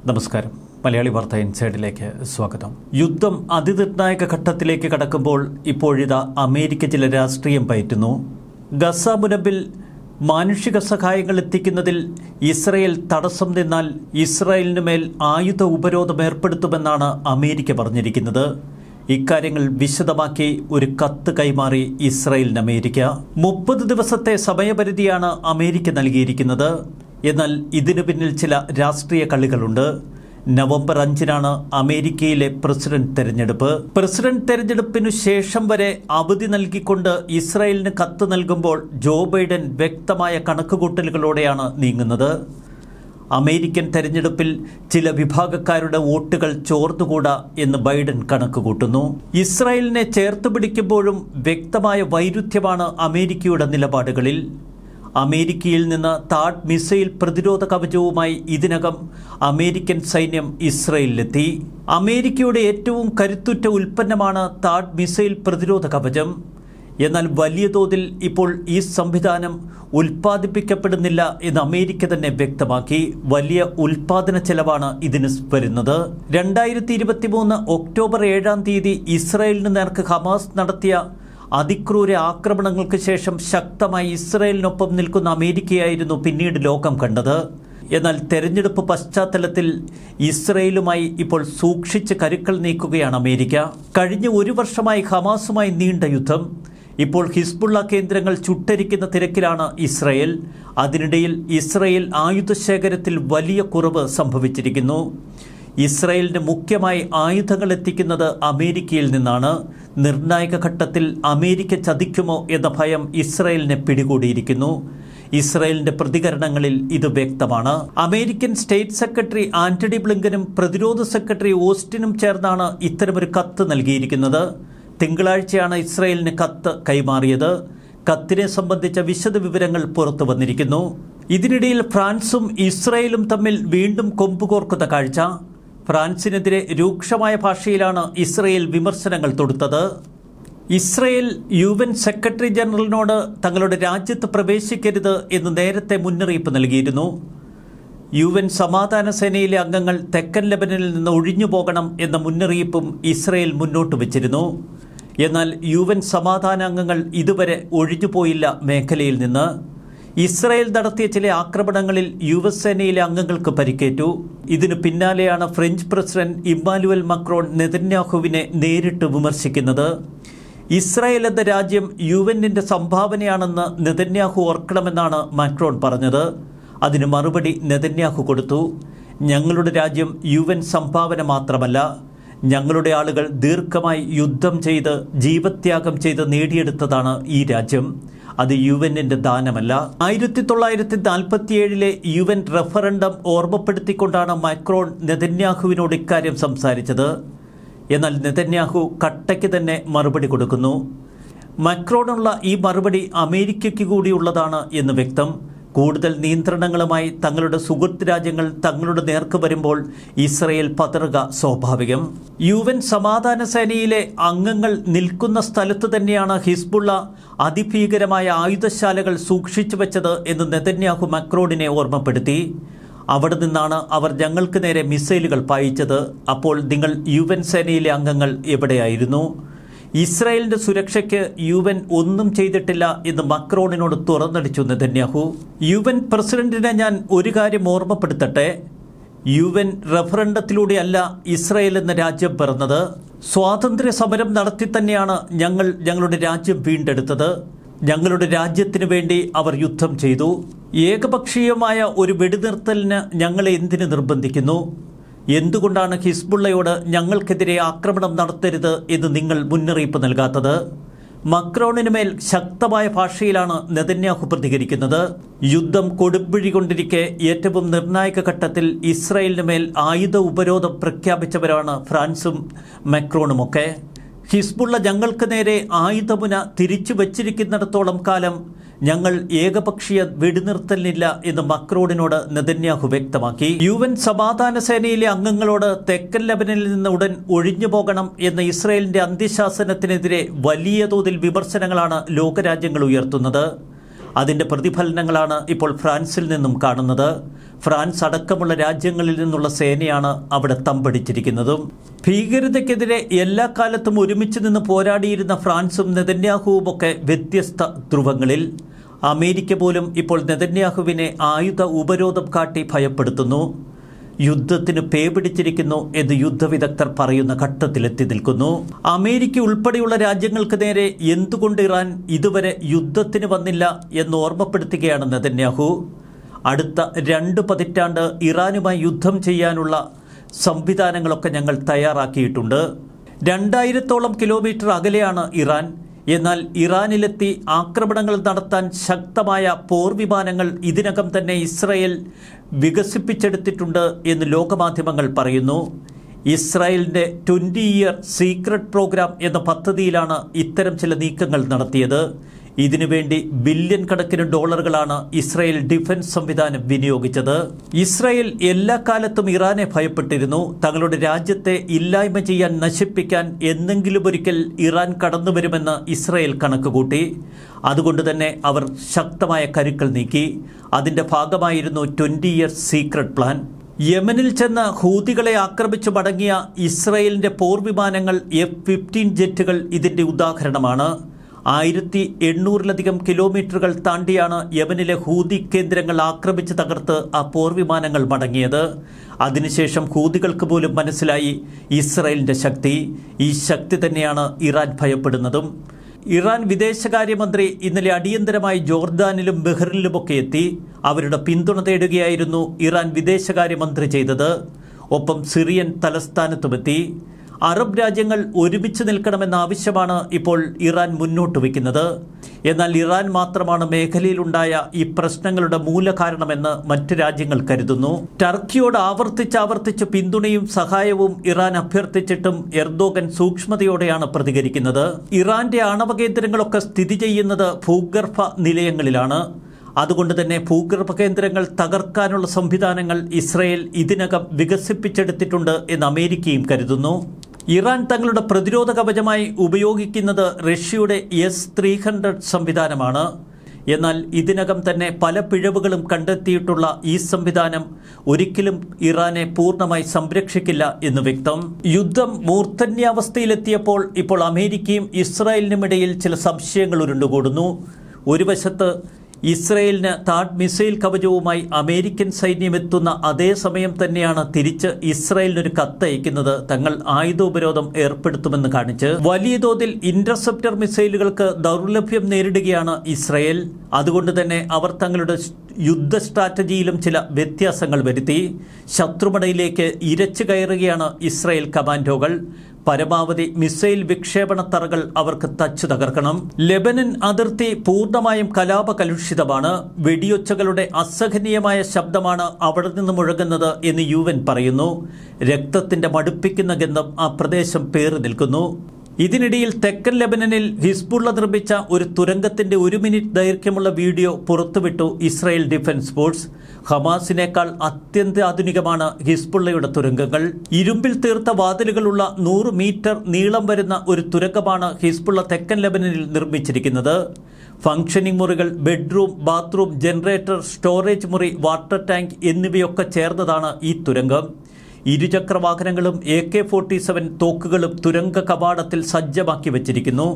നമസ്കാരം മലയാളി വാർത്ത ഇൻസൈഡിലേക്ക് സ്വാഗതം യുദ്ധം അതിനിർണായക ഘട്ടത്തിലേക്ക് കടക്കുമ്പോൾ ഇപ്പോഴിതാ അമേരിക്ക ചില രാഷ്ട്രീയം പയറ്റുന്നു ഗസ മുനമ്പിൽ മാനുഷിക സഹായങ്ങൾ എത്തിക്കുന്നതിൽ ഇസ്രയേൽ തടസ്സം നിന്നാൽ ഇസ്രായേലിന് മേൽ ആയുധ ഉപരോധം ഏർപ്പെടുത്തുമെന്നാണ് അമേരിക്ക പറഞ്ഞിരിക്കുന്നത് ഇക്കാര്യങ്ങൾ വിശദമാക്കി ഒരു കത്ത് കൈമാറി ഇസ്രായേലിന് അമേരിക്ക മുപ്പത് ദിവസത്തെ സമയപരിധിയാണ് അമേരിക്ക നൽകിയിരിക്കുന്നത് എന്നാൽ ഇതിനു പിന്നിൽ ചില രാഷ്ട്രീയ കളികളുണ്ട് നവംബർ അഞ്ചിനാണ് അമേരിക്കയിലെ പ്രസിഡന്റ് തെരഞ്ഞെടുപ്പ് പ്രസിഡന്റ് തെരഞ്ഞെടുപ്പിനു ശേഷം വരെ അവധി നൽകിക്കൊണ്ട് ഇസ്രായേലിന് കത്ത് നൽകുമ്പോൾ ജോ ബൈഡൻ വ്യക്തമായ കണക്കുകൂട്ടലുകളോടെയാണ് നീങ്ങുന്നത് അമേരിക്കൻ തെരഞ്ഞെടുപ്പിൽ ചില വിഭാഗക്കാരുടെ വോട്ടുകൾ ചോർന്നുകൂടാ എന്ന് ബൈഡൻ കണക്കുകൂട്ടുന്നു ഇസ്രായേലിനെ ചേർത്ത് പിടിക്കുമ്പോഴും വ്യക്തമായ വൈരുദ്ധ്യമാണ് അമേരിക്കയുടെ നിലപാടുകളിൽ അമേരിക്കയിൽ നിന്ന് താഡ് മിസൈൽ പ്രതിരോധ കവചവുമായി ഇതിനകം അമേരിക്കൻ സൈന്യം ഇസ്രയേലിലെത്തി അമേരിക്കയുടെ ഏറ്റവും കരുത്തുറ്റ ഉൽപ്പന്നമാണ് താഡ് മിസൈൽ പ്രതിരോധ കവചം എന്നാൽ വലിയ തോതിൽ ഇപ്പോൾ ഈ സംവിധാനം ഉൽപ്പാദിപ്പിക്കപ്പെടുന്നില്ല എന്ന് അമേരിക്ക തന്നെ വ്യക്തമാക്കി വലിയ ഉൽപാദന ചെലവാണ് ഇതിന് വരുന്നത് രണ്ടായിരത്തി ഇരുപത്തി മൂന്ന് ഒക്ടോബർ ഏഴാം തീയതി ഇസ്രായേലിന് നേർക്ക് ഹമാസ് നടത്തിയ അതിക്രൂര ആക്രമണങ്ങൾക്ക് ശേഷം ശക്തമായി ഇസ്രായേലിനൊപ്പം നിൽക്കുന്ന അമേരിക്കയായിരുന്നു പിന്നീട് ലോകം കണ്ടത് എന്നാൽ തെരഞ്ഞെടുപ്പ് പശ്ചാത്തലത്തിൽ ഇസ്രയേലുമായി ഇപ്പോൾ സൂക്ഷിച്ച് കരുക്കൾ നീക്കുകയാണ് അമേരിക്ക കഴിഞ്ഞ ഒരു വർഷമായി ഹമാസുമായി നീണ്ട യുദ്ധം ഇപ്പോൾ ഹിസ്ബുള്ള കേന്ദ്രങ്ങൾ ചുട്ടരിക്കുന്ന തിരക്കിലാണ് ഇസ്രയേൽ അതിനിടയിൽ ഇസ്രയേൽ ആയുധശേഖരത്തിൽ വലിയ കുറവ് സംഭവിച്ചിരിക്കുന്നു ഇസ്രയേലിന് മുഖ്യമായി ആയുധങ്ങൾ എത്തിക്കുന്നത് അമേരിക്കയിൽ നിന്നാണ് നിർണായക ഘട്ടത്തിൽ അമേരിക്ക ചതിക്കുമോ എന്ന ഭയം ഇസ്രയേലിനെ പിടികൂടിയിരിക്കുന്നു ഇസ്രയേലിന്റെ പ്രതികരണങ്ങളിൽ ഇത് വ്യക്തമാണ് അമേരിക്കൻ സ്റ്റേറ്റ് സെക്രട്ടറി ആന്റണി ബ്ലിങ്കനും പ്രതിരോധ സെക്രട്ടറി ഓസ്റ്റിനും ചേർന്നാണ് ഇത്തരമൊരു കത്ത് നൽകിയിരിക്കുന്നത് തിങ്കളാഴ്ചയാണ് ഇസ്രയേലിന് കത്ത് കൈമാറിയത് കത്തിനെ സംബന്ധിച്ച വിശദ വിവരങ്ങൾ പുറത്തു വന്നിരിക്കുന്നു ഇതിനിടയിൽ ഫ്രാൻസും ഇസ്രയേലും തമ്മിൽ വീണ്ടും കൊമ്പുകോർക്കുന്ന കാഴ്ച ഫ്രാൻസിനെതിരെ രൂക്ഷമായ ഭാഷയിലാണ് ഇസ്രയേൽ വിമർശനങ്ങൾ തൊടുത്തത് ഇസ്രയേൽ യു എൻ സെക്രട്ടറി ജനറലിനോട് തങ്ങളുടെ രാജ്യത്ത് പ്രവേശിക്കരുത് എന്ന് നേരത്തെ മുന്നറിയിപ്പ് നൽകിയിരുന്നു യു എൻ സമാധാന സേനയിലെ അംഗങ്ങൾ തെക്കൻ ലെബനനിൽ നിന്ന് ഒഴിഞ്ഞു പോകണം എന്ന മുന്നറിയിപ്പും ഇസ്രയേൽ മുന്നോട്ട് വച്ചിരുന്നു എന്നാൽ യു എൻ സമാധാന അംഗങ്ങൾ ഇതുവരെ ഒഴിഞ്ഞുപോയില്ല മേഖലയിൽ നിന്ന് ഇസ്രായേൽ നടത്തിയ ചില ആക്രമണങ്ങളിൽ യു എസ് സേനയിലെ അംഗങ്ങൾക്ക് പരിക്കേറ്റു ഇതിനു പിന്നാലെയാണ് ഫ്രഞ്ച് പ്രസിഡന്റ് ഇമ്മാനുവൽ മക്രോൺ നെതന്യാഹുവിനെ നേരിട്ട് വിമർശിക്കുന്നത് ഇസ്രായേൽ എന്ന രാജ്യം യു എന്നിന്റെ സംഭാവനയാണെന്ന് നെതന്യാഹു ഓർക്കണമെന്നാണ് മാക്രോൺ പറഞ്ഞത് അതിന് മറുപടി നെതന്യാഹു കൊടുത്തു ഞങ്ങളുടെ രാജ്യം യു എൻ സംഭാവന മാത്രമല്ല ഞങ്ങളുടെ ആളുകൾ ദീർഘമായി യുദ്ധം ചെയ്ത് ജീവത്യാഗം ചെയ്ത് നേടിയെടുത്തതാണ് ഈ രാജ്യം അത് യു എന്നിന്റെ ദാനമല്ല ആയിരത്തി തൊള്ളായിരത്തി നാൽപ്പത്തിയേഴിലെ യു എൻ റഫറൻഡം ഓർമ്മപ്പെടുത്തിക്കൊണ്ടാണ് മൈക്രോൺ നെതന്യാഹുവിനോട് ഇക്കാര്യം സംസാരിച്ചത് എന്നാൽ നെതന്യാഹു കട്ടയ്ക്ക് തന്നെ മറുപടി കൊടുക്കുന്നു മക്രോണുള്ള ഈ മറുപടി അമേരിക്കയ്ക്ക് കൂടിയുള്ളതാണ് എന്ന് വ്യക്തം കൂടുതൽ നിയന്ത്രണങ്ങളുമായി തങ്ങളുടെ സുഹൃത്ത് രാജ്യങ്ങൾ തങ്ങളുടെ നേർക്ക് വരുമ്പോൾ ഇസ്രയേൽ പതറുക സ്വാഭാവികം യു എൻ സമാധാന സേനയിലെ അംഗങ്ങൾ നിൽക്കുന്ന സ്ഥലത്ത് തന്നെയാണ് ഹിസ്ബുള്ള അതിഭീകരമായ ആയുധശാലകൾ സൂക്ഷിച്ചു വെച്ചത് എന്ന് നെതന്യാഹു മക്രോണിനെ ഓർമ്മപ്പെടുത്തി അവിടെ നിന്നാണ് അവർ ഞങ്ങൾക്ക് നേരെ മിസൈലുകൾ പായിച്ചത് അപ്പോൾ നിങ്ങൾ യു എൻ സേനയിലെ അംഗങ്ങൾ എവിടെയായിരുന്നു ഇസ്രായേലിന്റെ സുരക്ഷയ്ക്ക് യു എൻ ഒന്നും ചെയ്തിട്ടില്ല എന്ന് മക്രോണിനോട് തുറന്നടിച്ചു നെതന്യാഹു യു എൻ പ്രസിഡന്റിനെ ഞാൻ ഒരു കാര്യം ഓർമ്മപ്പെടുത്തട്ടെ യു എൻ റഫറണ്ടത്തിലൂടെയല്ല ഇസ്രായേൽ എന്ന രാജ്യം പിറന്നത് സ്വാതന്ത്ര്യ സമരം നടത്തി തന്നെയാണ് ഞങ്ങൾ ഞങ്ങളുടെ രാജ്യം വീണ്ടെടുത്തത് ഞങ്ങളുടെ രാജ്യത്തിനു വേണ്ടി അവർ യുദ്ധം ചെയ്തു ഏകപക്ഷീയമായ ഒരു വെടിനിർത്തലിന് ഞങ്ങളെ എന്തിനു നിർബന്ധിക്കുന്നു എന്തുകൊണ്ടാണ് ഹിസ്ബുള്ളയോട് ഞങ്ങൾക്കെതിരെ ആക്രമണം നടത്തരുത് എന്ന് നിങ്ങൾ മുന്നറിയിപ്പ് നൽകാത്തത് മക്രോണിന് മേൽ ശക്തമായ ഭാഷയിലാണ് നെതന്യാഹു പ്രതികരിക്കുന്നത് യുദ്ധം കൊടുമ്പിഴി കൊണ്ടിരിക്കെ ഏറ്റവും നിർണായക ഘട്ടത്തിൽ ഇസ്രായേലിന് മേൽ ആയുധ ഉപരോധം പ്രഖ്യാപിച്ചവരാണ് ഫ്രാൻസും മക്രോണുമൊക്കെ ഹിസ്ബുള്ള ഞങ്ങൾക്ക് നേരെ ആയുധമുന തിരിച്ചു വച്ചിരിക്കുന്നിടത്തോളം കാലം ഞങ്ങൾ ഏകപക്ഷീയ വെടിനിർത്തലിനില്ല എന്ന് മക്രോണിനോട് നെതന്യാഹു വ്യക്തമാക്കി യു എൻ സമാധാന സേനയിലെ അംഗങ്ങളോട് തെക്കൻ ലബനനിൽ നിന്ന് ഉടൻ ഒഴിഞ്ഞു പോകണം എന്ന ഇസ്രയേലിന്റെ അന്ത്യശാസനത്തിനെതിരെ വലിയ തോതിൽ വിമർശനങ്ങളാണ് ലോകരാജ്യങ്ങൾ ഉയർത്തുന്നത് അതിൻ്റെ പ്രതിഫലനങ്ങളാണ് ഇപ്പോൾ ഫ്രാൻസിൽ നിന്നും കാണുന്നത് ഫ്രാൻസ് അടക്കമുള്ള രാജ്യങ്ങളിൽ നിന്നുള്ള സേനയാണ് അവിടെ തമ്പടിച്ചിരിക്കുന്നതും ഭീകരതയ്ക്കെതിരെ എല്ലാ കാലത്തും ഒരുമിച്ച് നിന്ന് പോരാടിയിരുന്ന ഫ്രാൻസും നെതന്യാഹുവും ഒക്കെ വ്യത്യസ്ത ധ്രുവങ്ങളിൽ അമേരിക്ക പോലും ഇപ്പോൾ നെതന്യാഹുവിനെ ആയുധ ഉപരോധം കാട്ടി ഭയപ്പെടുത്തുന്നു യുദ്ധത്തിന് പേ പിടിച്ചിരിക്കുന്നു എന്ന് യുദ്ധവിദഗ്ധർ പറയുന്ന ഘട്ടത്തിലെത്തി നിൽക്കുന്നു അമേരിക്ക ഉൾപ്പെടെയുള്ള രാജ്യങ്ങൾക്ക് നേരെ എന്തുകൊണ്ട് ഇറാൻ ഇതുവരെ യുദ്ധത്തിന് വന്നില്ല എന്ന് ഓർമ്മപ്പെടുത്തുകയാണ് നെതന്യാഹു അടുത്ത രണ്ട് പതിറ്റാണ്ട് ഇറാനുമായി യുദ്ധം ചെയ്യാനുള്ള സംവിധാനങ്ങളൊക്കെ ഞങ്ങൾ തയ്യാറാക്കിയിട്ടുണ്ട് രണ്ടായിരത്തോളം കിലോമീറ്റർ അകലെയാണ് ഇറാൻ എന്നാൽ ഇറാനിലെത്തി ആക്രമണങ്ങൾ നടത്താൻ ശക്തമായ പോർവിമാനങ്ങൾ ഇതിനകം തന്നെ ഇസ്രയേൽ വികസിപ്പിച്ചെടുത്തിട്ടുണ്ട് എന്ന് ലോകമാധ്യമങ്ങൾ പറയുന്നു ഇസ്രായേലിൻ്റെ ട്വൻ്റി ഇയർ സീക്രട്ട് പ്രോഗ്രാം എന്ന പദ്ധതിയിലാണ് ഇത്തരം ചില നീക്കങ്ങൾ നടത്തിയത് ഇതിനുവേണ്ടി ബില്യൺ കണക്കിന് ഡോളറുകളാണ് ഇസ്രായേൽ ഡിഫൻസ് സംവിധാനം വിനിയോഗിച്ചത് ഇസ്രായേൽ എല്ലാ കാലത്തും ഇറാനെ ഭയപ്പെട്ടിരുന്നു തങ്ങളുടെ രാജ്യത്തെ ഇല്ലായ്മ ചെയ്യാൻ നശിപ്പിക്കാൻ എന്നെങ്കിലും ഒരിക്കൽ ഇറാൻ കടന്നു വരുമെന്ന് ഇസ്രായേൽ കണക്കുകൂട്ടി അതുകൊണ്ട് തന്നെ അവർ ശക്തമായ കരുക്കൾ നീക്കി അതിന്റെ ഭാഗമായിരുന്നു ട്വന്റി ഇയർ സീക്രട്ട് പ്ലാൻ യമനിൽ ചെന്ന് ഹൂതികളെ ആക്രമിച്ചു മടങ്ങിയ ഇസ്രയേലിന്റെ പോർവിമാനങ്ങൾ എഫ് ഫിഫ്റ്റീൻ ജെറ്റുകൾ ഇതിന്റെ ഉദാഹരണമാണ് ആയിരത്തി എണ്ണൂറിലധികം കിലോമീറ്ററുകൾ താണ്ടിയാണ് യമനിലെ ഹൂതി കേന്ദ്രങ്ങൾ ആക്രമിച്ച് തകർത്ത് ആ പോർവിമാനങ്ങൾ മടങ്ങിയത് അതിനുശേഷം ഹൂതികൾക്ക് പോലും മനസ്സിലായി ഇസ്രയേലിന്റെ ശക്തി ഈ ശക്തി തന്നെയാണ് ഇറാൻ ഭയപ്പെടുന്നതും ഇറാൻ വിദേശകാര്യമന്ത്രി ഇന്നലെ അടിയന്തരമായി ജോർദാനിലും ബഹ്റിനിലുമൊക്കെ എത്തി അവരുടെ പിന്തുണ തേടുകയായിരുന്നു ഇറാൻ വിദേശകാര്യമന്ത്രി ചെയ്തത് ഒപ്പം സിറിയൻ തലസ്ഥാനത്തുമെത്തി അറബ് രാജ്യങ്ങൾ ഒരുമിച്ച് നിൽക്കണമെന്ന ആവശ്യമാണ് ഇപ്പോൾ ഇറാൻ മുന്നോട്ട് വയ്ക്കുന്നത് എന്നാൽ ഇറാൻ മാത്രമാണ് മേഖലയിലുണ്ടായ ഈ പ്രശ്നങ്ങളുടെ മൂലകാരണമെന്ന് മറ്റ് രാജ്യങ്ങൾ കരുതുന്നു ടർക്കിയോട് ആവർത്തിച്ച് ആവർത്തിച്ച് പിന്തുണയും സഹായവും ഇറാൻ അഭ്യർത്ഥിച്ചിട്ടും എർദോഗൻ സൂക്ഷ്മതയോടെയാണ് പ്രതികരിക്കുന്നത് ഇറാന്റെ ആണവ കേന്ദ്രങ്ങളൊക്കെ സ്ഥിതി ചെയ്യുന്നത് ഭൂഗർഭ നിലയങ്ങളിലാണ് അതുകൊണ്ട് തന്നെ ഭൂഗർഭ കേന്ദ്രങ്ങൾ തകർക്കാനുള്ള സംവിധാനങ്ങൾ ഇസ്രയേൽ ഇതിനകം വികസിപ്പിച്ചെടുത്തിട്ടുണ്ട് എന്ന് അമേരിക്കയും കരുതുന്നു ഇറാൻ തങ്ങളുടെ പ്രതിരോധ കവചമായി ഉപയോഗിക്കുന്നത് റഷ്യയുടെ എസ് ത്രീ ഹൺഡ്രഡ് സംവിധാനമാണ് എന്നാൽ ഇതിനകം തന്നെ പല പിഴവുകളും കണ്ടെത്തിയിട്ടുള്ള ഈ സംവിധാനം ഒരിക്കലും ഇറാനെ പൂർണ്ണമായി സംരക്ഷിക്കില്ല എന്ന് വ്യക്തം യുദ്ധം മൂർധന്യാവസ്ഥയിലെത്തിയപ്പോൾ ഇപ്പോൾ അമേരിക്കയും ഇസ്രായേലിനുമിടയിൽ ചില സംശയങ്ങൾ ഉരുണ്ടുകൂടുന്നു ഒരു വശത്ത് ഇസ്രയേലിന് താഡ് മിസൈൽ കവചവുമായി അമേരിക്കൻ സൈന്യം എത്തുന്ന അതേ സമയം തന്നെയാണ് തിരിച്ച് ഇസ്രയേലിനൊരു കത്തയക്കുന്നത് തങ്ങൾ ആയുധോപരോധം ഏർപ്പെടുത്തുമെന്ന് കാണിച്ച് വലിയ തോതിൽ ഇന്റർസെപ്റ്റർ മിസൈലുകൾക്ക് ദൗർലഭ്യം നേരിടുകയാണ് ഇസ്രയേൽ അതുകൊണ്ട് തന്നെ അവർ തങ്ങളുടെ യുദ്ധ സ്ട്രാറ്റജിയിലും ചില വ്യത്യാസങ്ങൾ വരുത്തി ശത്രുമടയിലേക്ക് ഇരച്ചു കയറുകയാണ് ഇസ്രയേൽ കമാൻഡോകൾ പരമാവധി മിസൈൽ വിക്ഷേപണ തറകൾ അവർക്ക് തച്ചു തകർക്കണം ലെബനൻ അതിർത്തി പൂർണ്ണമായും കലാപ കലുഷിതമാണ് വെടിയൊച്ചകളുടെ അസഹനീയമായ ശബ്ദമാണ് അവിടെ നിന്ന് മുഴങ്ങുന്നത് എന്ന് യു എൻ പറയുന്നു രക്തത്തിന്റെ മടുപ്പിക്കുന്ന ഗന്ധം ആ പ്രദേശം പേറി നിൽക്കുന്നു ഇതിനിടയിൽ തെക്കൻ ലെബനനിൽ ഹിസ്ബുള്ള നിർമ്മിച്ച ഒരു തുരങ്കത്തിന്റെ ഒരു മിനിറ്റ് ദൈർഘ്യമുള്ള വീഡിയോ പുറത്തുവിട്ടു ഇസ്രായേൽ ഡിഫൻസ് ഫോഴ്സ് ഹമാസിനേക്കാൾ അത്യന്താധുനികമാണ് ഹിസ്ബുള്ളയുടെ തുരങ്കങ്ങൾ ഇരുമ്പിൽ തീർത്ത വാതിലുകളുള്ള നൂറ് മീറ്റർ നീളം വരുന്ന ഒരു തുരങ്കമാണ് ഹിസ്ബുള്ള തെക്കൻ ലെബനനിൽ നിർമ്മിച്ചിരിക്കുന്നത് ഫംഗ്ഷനിംഗ് മുറികൾ ബെഡ്റൂം ബാത്റൂം ജനറേറ്റർ സ്റ്റോറേജ് മുറി വാട്ടർ ടാങ്ക് എന്നിവയൊക്കെ ചേർന്നതാണ് ഈ തുരങ്കം ഇരുചക്ര വാഹനങ്ങളും എ കെ ഫോർട്ടി സെവൻ തോക്കുകളും തുരങ്ക കവാടത്തിൽ സജ്ജമാക്കി വച്ചിരിക്കുന്നു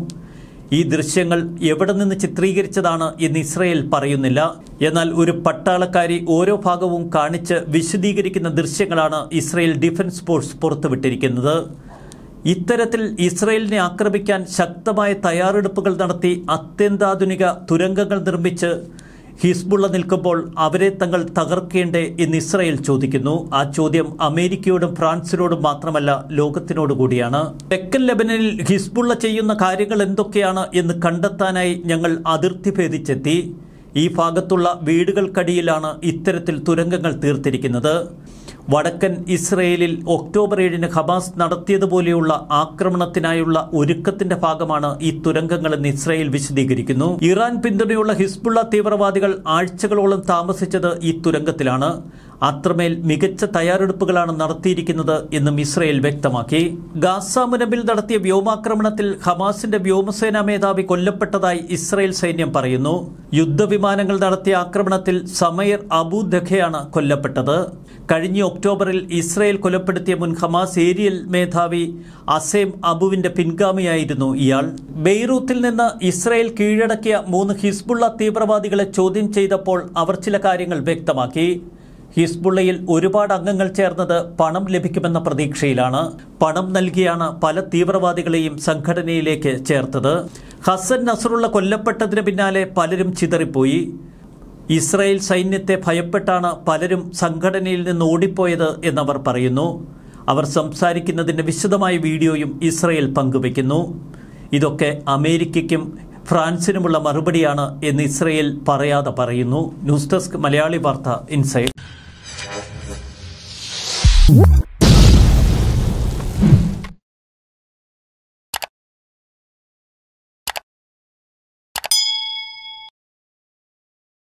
ഈ ദൃശ്യങ്ങൾ എവിടെ നിന്ന് ചിത്രീകരിച്ചതാണ് എന്ന് ഇസ്രയേൽ പറയുന്നില്ല എന്നാൽ ഒരു പട്ടാളക്കാരി ഓരോ ഭാഗവും കാണിച്ച് വിശദീകരിക്കുന്ന ദൃശ്യങ്ങളാണ് ഇസ്രയേൽ ഡിഫൻസ് ഫോഴ്സ് പുറത്തുവിട്ടിരിക്കുന്നത് ഇത്തരത്തിൽ ഇസ്രയേലിനെ ആക്രമിക്കാൻ ശക്തമായ തയ്യാറെടുപ്പുകൾ നടത്തി അത്യന്താധുനിക തുരങ്കങ്ങൾ നിർമ്മിച്ച് ഹിസ്ബുള്ള നിൽക്കുമ്പോൾ അവരെ തങ്ങൾ തകർക്കേണ്ടേ എന്ന് ഇസ്രയേൽ ചോദിക്കുന്നു ആ ചോദ്യം അമേരിക്കയോടും ഫ്രാൻസിനോടും മാത്രമല്ല ലോകത്തിനോട് കൂടിയാണ് തെക്കൻ ലെബനനിൽ ഹിസ്ബുള്ള ചെയ്യുന്ന കാര്യങ്ങൾ എന്തൊക്കെയാണ് എന്ന് കണ്ടെത്താനായി ഞങ്ങൾ അതിർത്തി ഭേദിച്ചെത്തി ഈ ഭാഗത്തുള്ള വീടുകൾക്കടിയിലാണ് ഇത്തരത്തിൽ തുരങ്കങ്ങൾ തീർത്തിരിക്കുന്നത് വടക്കൻ ഇസ്രയേലിൽ ഒക്ടോബർ ഏഴിന് ഹമാസ് നടത്തിയതുപോലെയുള്ള ആക്രമണത്തിനായുള്ള ഒരുക്കത്തിന്റെ ഭാഗമാണ് ഈ തുരങ്കങ്ങളെന്ന് ഇസ്രയേൽ വിശദീകരിക്കുന്നു ഇറാൻ പിന്തുണയുള്ള ഹിസ്ബുള്ള തീവ്രവാദികൾ ആഴ്ചകളോളം താമസിച്ചത് ഈ തുരങ്കത്തിലാണ് അത്രമേൽ മികച്ച തയ്യാറെടുപ്പുകളാണ് നടത്തിയിരിക്കുന്നത് എന്നും ഇസ്രയേൽ വ്യക്തമാക്കി ഗാസ മുനമ്പിൽ നടത്തിയ വ്യോമാക്രമണത്തിൽ ഹമാസിന്റെ വ്യോമസേനാ മേധാവി കൊല്ലപ്പെട്ടതായി ഇസ്രയേൽ സൈന്യം പറയുന്നു യുദ്ധവിമാനങ്ങൾ നടത്തിയ ആക്രമണത്തിൽ സമയർ അബു ദഖയാണ് കൊല്ലപ്പെട്ടത് കഴിഞ്ഞ ഒക്ടോബറിൽ ഇസ്രയേൽ കൊലപ്പെടുത്തിയ മുൻ ഹമാസ് ഏരിയൽ മേധാവി അസേം അബുവിന്റെ പിൻഗാമിയായിരുന്നു ഇയാൾ ബെയ്റൂത്തിൽ നിന്ന് ഇസ്രയേൽ കീഴടക്കിയ മൂന്ന് ഹിസ്ബുള്ള തീവ്രവാദികളെ ചോദ്യം ചെയ്തപ്പോൾ അവർ ചില കാര്യങ്ങൾ വ്യക്തമാക്കി ഹിസ്ബുള്ളയിൽ ഒരുപാട് അംഗങ്ങൾ ചേർന്നത് പണം ലഭിക്കുമെന്ന പ്രതീക്ഷയിലാണ് പണം നൽകിയാണ് പല തീവ്രവാദികളെയും സംഘടനയിലേക്ക് ചേർത്തത് ഹസൻ നസറുള്ള കൊല്ലപ്പെട്ടതിന് പിന്നാലെ പലരും ചിതറിപ്പോയി ഇസ്രായേൽ സൈന്യത്തെ ഭയപ്പെട്ടാണ് പലരും സംഘടനയിൽ നിന്ന് ഓടിപ്പോയത് എന്നവർ പറയുന്നു അവർ സംസാരിക്കുന്നതിന്റെ വിശദമായ വീഡിയോയും ഇസ്രായേൽ പങ്കുവയ്ക്കുന്നു ഇതൊക്കെ അമേരിക്കയ്ക്കും ഫ്രാൻസിനുമുള്ള മറുപടിയാണ് എന്ന് ഇസ്രയേൽ പറയാതെ പറയുന്നു ന്യൂസ് ഡെസ്ക് മലയാളി വാർത്ത ഇൻസൈഡ്